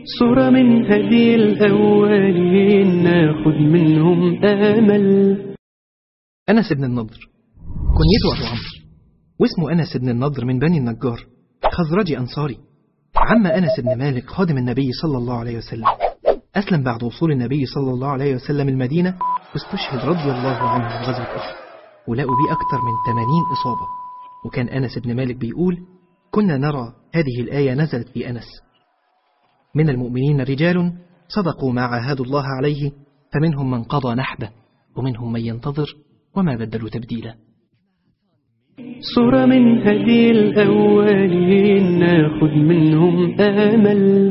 صورة من هدي الأولين ناخد منهم آمل أنس بن النضر كنيته أبو عمرو واسمه أنس بن النضر من بني النجار خزرجي أنصاري عم أنس بن مالك خادم النبي صلى الله عليه وسلم أسلم بعد وصول النبي صلى الله عليه وسلم المدينة واستشهد رضي الله عنه في غزوة أحد ولقوا بيه أكثر من 80 إصابة وكان أنس بن مالك بيقول كنا نرى هذه الآية نزلت في أنس من المؤمنين رجال صدقوا ما عاهدوا الله عليه فمنهم من قضى نحبه ومنهم من ينتظر وما بدلوا تبديلا صورة من هدي الأولين ناخد منهم آمل